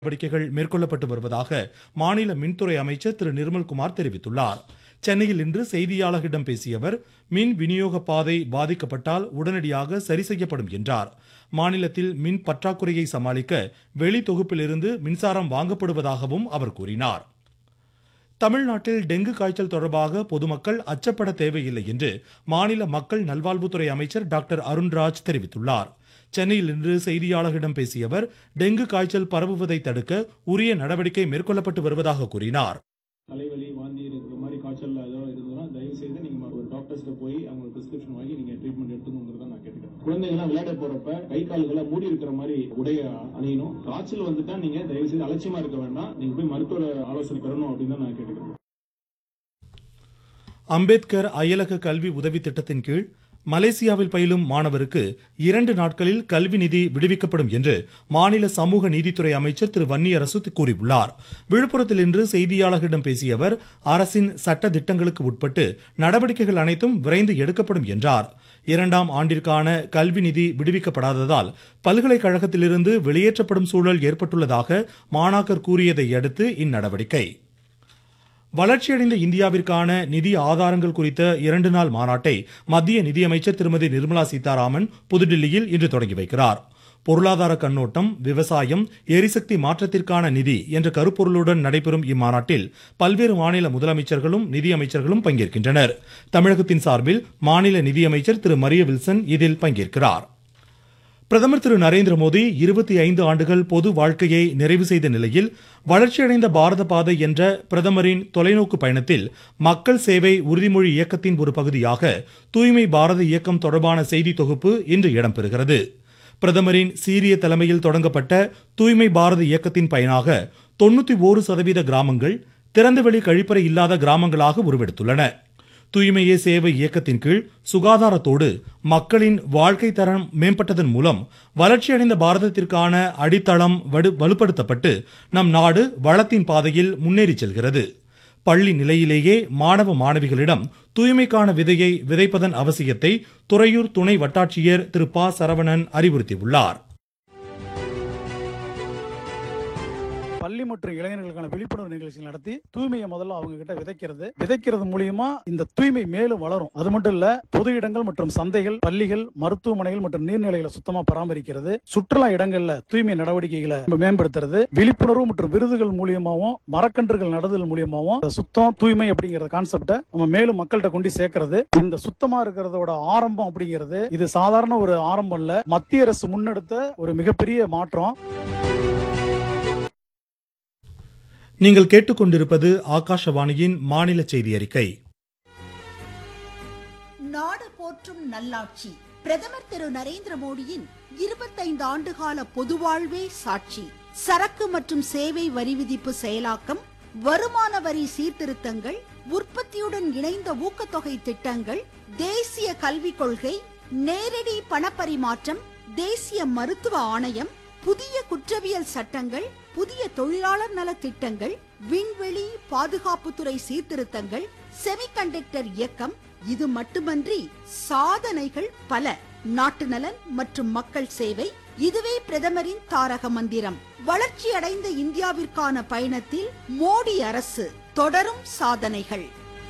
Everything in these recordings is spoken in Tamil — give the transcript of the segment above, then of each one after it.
நடவடிக்கைகள் மேற்கொள்ளப்பட்டு வருவதாக மாநில மின்துறை அமைச்சர் திரு நிர்மல்குமார் தெரிவித்துள்ளார் சென்னையில் இன்று செய்தியாளர்களிடம் பேசிய அவர் மின் விநியோக பாதை பாதிக்கப்பட்டால் உடனடியாக சரி செய்யப்படும் என்றார் மாநிலத்தில் மின் பற்றாக்குறையை சமாளிக்க வெளி தொகுப்பிலிருந்து மின்சாரம் வாங்கப்படுவதாகவும் அவர் கூறினார் தமிழ்நாட்டில் டெங்கு காய்ச்சல் தொடர்பாக பொதுமக்கள் அச்சப்பட தேவையில்லை என்று மாநில மக்கள் நல்வாழ்வுத்துறை அமைச்சர் டாக்டர் அருண்ராஜ் தெரிவித்துள்ளார் சென்னையில் இன்று செய்தியாளர்களிடம் பேசிய அவர் டெங்கு காய்ச்சல் பரவுவதை தடுக்க உரிய நடவடிக்கை மேற்கொள்ளப்பட்டு வருவதாக கூறினார் தலைவலி வாந்தி இருக்கிற மாதிரி காய்ச்சல் ஏதோ இருந்ததுன்னா தயவு செய்து நீங்க ஒரு டாக்டர்ஸ்ட்ட போய் அவங்க பிரிஸ்கிரிப்ஷன் வாங்கி நீங்க ட்ரீட்மெண்ட் எடுத்துக்கணுங்கிறத நான் கேட்டுக்கிறேன் குழந்தைங்கலாம் விளையாட போறப்ப கை கால்களை மூடி இருக்கிற மாதிரி உடைய அணியணும் காய்ச்சல் வந்துட்டா நீங்க தயவு செய்து அலட்சியமா இருக்க வேண்டாம் நீங்க போய் மருத்துவ ஆலோசனை பெறணும் அப்படின்னு தான் நான் கேட்டுக்கிறேன் அம்பேத்கர் அயலக கல்வி உதவி திட்டத்தின் கீழ் மலேசியாவில் பயிலும் மாணவருக்கு இரண்டு நாட்களில் கல்வி நிதி விடுவிக்கப்படும் என்று மாநில சமூக நீதித்துறை அமைச்சர் திரு வன்னியரசு கூறியுள்ளார் விழுப்புரத்தில் இன்று செய்தியாளர்களிடம் பேசிய அவர் அரசின் சட்ட திட்டங்களுக்கு உட்பட்டு நடவடிக்கைகள் அனைத்தும் விரைந்து எடுக்கப்படும் என்றார் இரண்டாம் ஆண்டிற்கான கல்வி நிதி விடுவிக்கப்படாததால் பல்கலைக்கழகத்திலிருந்து வெளியேற்றப்படும் சூழல் ஏற்பட்டுள்ளதாக மாணாக்கர் கூறியதை அடுத்து இந்நடவடிக்கை வளர்ச்சியடைந்த இந்தியாவிற்கான நிதி ஆதாரங்கள் குறித்த இரண்டு நாள் மாநாட்டை மத்திய நிதியமைச்சர் திருமதி நிர்மலா சீதாராமன் புதுடில்லியில் இன்று தொடங்கி வைக்கிறார் பொருளாதார கண்ணோட்டம் விவசாயம் எரிசக்தி மாற்றத்திற்கான நிதி என்ற கருப்பொருளுடன் நடைபெறும் இம்மாநாட்டில் பல்வேறு மாநில முதலமைச்சர்களும் நிதியமைச்சர்களும் பங்கேற்கின்றனர் தமிழகத்தின் சார்பில் மாநில நிதியமைச்சர் திரு மரிய வில்சன் இதில் பங்கேற்கிறார் பிரதமர் திரு நரேந்திர மோடி இருபத்தி ஐந்து ஆண்டுகள் பொது வாழ்க்கையை நிறைவு செய்த நிலையில் வளர்ச்சியடைந்த பாரத பாதை என்ற பிரதமரின் தொலைநோக்கு பயணத்தில் மக்கள் சேவை உறுதிமொழி இயக்கத்தின் ஒரு பகுதியாக தூய்மை பாரத இயக்கம் தொடர்பான செய்தி தொகுப்பு இன்று இடம்பெறுகிறது பிரதமரின் சீரிய தலைமையில் தொடங்கப்பட்ட தூய்மை பாரத இயக்கத்தின் பயனாக தொண்ணூத்தி ஓரு சதவீத கிராமங்கள் திறந்தவெளி கழிப்பறை இல்லாத கிராமங்களாக உருவெடுத்துள்ளன தூய்மையே சேவை இயக்கத்தின் கீழ் சுகாதாரத்தோடு மக்களின் வாழ்க்கை தரம் மேம்பட்டதன் மூலம் வளர்ச்சியடைந்த பாரதத்திற்கான அடித்தளம் வலுப்படுத்தப்பட்டு நம் நாடு வளத்தின் பாதையில் முன்னேறி செல்கிறது பள்ளி நிலையிலேயே மாணவ மாணவிகளிடம் தூய்மைக்கான விதையை விதைப்பதன் அவசியத்தை துறையூர் துணை வட்டாட்சியர் திரு ப சரவணன் அறிவுறுத்தியுள்ளார் பள்ளி மற்றும் இளைஞர்களுக்கான விழிப்புணர்வு நிகழ்ச்சிகள் நடத்தி தூய்மையை முதல்ல அவங்க கிட்ட விதைக்கிறது விதைக்கிறது மூலியமா இந்த தூய்மை மேலும் வளரும் அது மட்டும் இல்ல பொது இடங்கள் மற்றும் சந்தைகள் பள்ளிகள் மருத்துவமனைகள் மற்றும் நீர்நிலைகளை சுத்தமா பராமரிக்கிறது சுற்றுலா இடங்கள்ல தூய்மை நடவடிக்கைகளை மேம்படுத்துறது விழிப்புணர்வு மற்றும் விருதுகள் மூலியமாவும் மரக்கன்றுகள் நடுதல் மூலியமாவும் சுத்தம் தூய்மை அப்படிங்கிற கான்செப்டை நம்ம மேலும் மக்கள்கிட்ட கொண்டு சேர்க்கறது இந்த சுத்தமா இருக்கிறதோட ஆரம்பம் அப்படிங்கிறது இது சாதாரண ஒரு ஆரம்பம் இல்ல மத்திய அரசு முன்னெடுத்த ஒரு மிகப்பெரிய மாற்றம் நீங்கள் கேட்டுக்கொண்டிருப்பது ஆகாஷவாணியின் மாநில செய்தி அறிக்கை நாடு போற்றும் நல்லாட்சி பிரதமர் திரு நரேந்திர மோடியின் இருபத்தைந்து ஆண்டுகால பொதுவாழ்வே சாட்சி சரக்கு மற்றும் சேவை வரி விதிப்பு செயலாக்கம் வருமான வரி சீர்திருத்தங்கள் உற்பத்தியுடன் இணைந்த ஊக்கத்தொகை திட்டங்கள் தேசிய கல்விக் கொள்கை நேரடி பணப்பரிமாற்றம் தேசிய மருத்துவ ஆணையம் புதிய குற்றவியல் சட்டங்கள் புதிய தொழிலாளர் நல திட்டங்கள் விண்வெளி பாதுகாப்புத்துறை சீர்திருத்தங்கள் செமிகண்டக்டர் இயக்கம் இது மட்டுமன்றி சாதனைகள் பல நாட்டு நலன் மற்றும் மக்கள் சேவை இதுவே பிரதமரின் தாரக மந்திரம் வளர்ச்சியடைந்த இந்தியாவிற்கான பயணத்தில் மோடி அரசு தொடரும் சாதனைகள்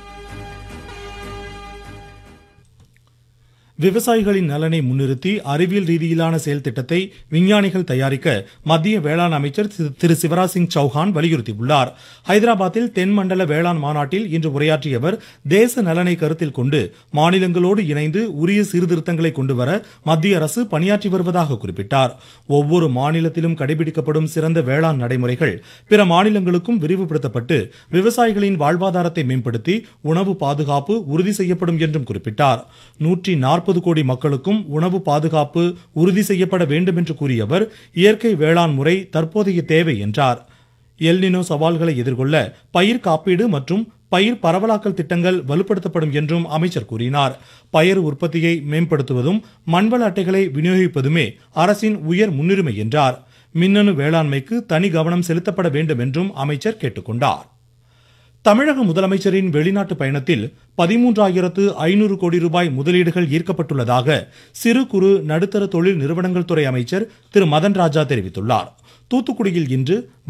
விவசாயிகளின் நலனை முன்னிறுத்தி அறிவியல் ரீதியிலான செயல் திட்டத்தை விஞ்ஞானிகள் தயாரிக்க மத்திய வேளாண் அமைச்சர் திரு சிவராஜ் சிங் சௌஹான் வலியுறுத்தியுள்ளார் ஹைதராபாத்தில் தென்மண்டல வேளாண் மாநாட்டில் இன்று உரையாற்றிய அவர் தேச நலனை கருத்தில் கொண்டு மாநிலங்களோடு இணைந்து உரிய சீர்திருத்தங்களை கொண்டுவர மத்திய அரசு பணியாற்றி வருவதாக குறிப்பிட்டார் ஒவ்வொரு மாநிலத்திலும் கடைபிடிக்கப்படும் சிறந்த வேளாண் நடைமுறைகள் பிற மாநிலங்களுக்கும் விரிவுபடுத்தப்பட்டு விவசாயிகளின் வாழ்வாதாரத்தை மேம்படுத்தி உணவு பாதுகாப்பு உறுதி செய்யப்படும் என்றும் குறிப்பிட்டார் நூற்றி நாற்பது கோடி மக்களுக்கும் உணவு பாதுகாப்பு உறுதி செய்யப்பட வேண்டும் என்று கூறிய அவர் இயற்கை வேளாண் முறை தற்போதைய தேவை என்றார் எல்னினோ சவால்களை எதிர்கொள்ள பயிர் காப்பீடு மற்றும் பயிர் பரவலாக்கல் திட்டங்கள் வலுப்படுத்தப்படும் என்றும் அமைச்சர் கூறினார் பயிர் உற்பத்தியை மேம்படுத்துவதும் மண்வள அட்டைகளை விநியோகிப்பதுமே அரசின் உயர் முன்னுரிமை என்றார் மின்னணு வேளாண்மைக்கு தனி கவனம் செலுத்தப்பட வேண்டும் என்றும் அமைச்சர் கேட்டுக்கொண்டார் தமிழக முதலமைச்சரின் வெளிநாட்டு பயணத்தில் பதிமூன்றாயிரத்து ஐநூறு கோடி ரூபாய் முதலீடுகள் ஈர்க்கப்பட்டுள்ளதாக சிறு குறு நடுத்தர தொழில் நிறுவனங்கள் துறை அமைச்சர் திரு மதன் ராஜா தெரிவித்துள்ளார் தூத்துக்குடியில் இன்று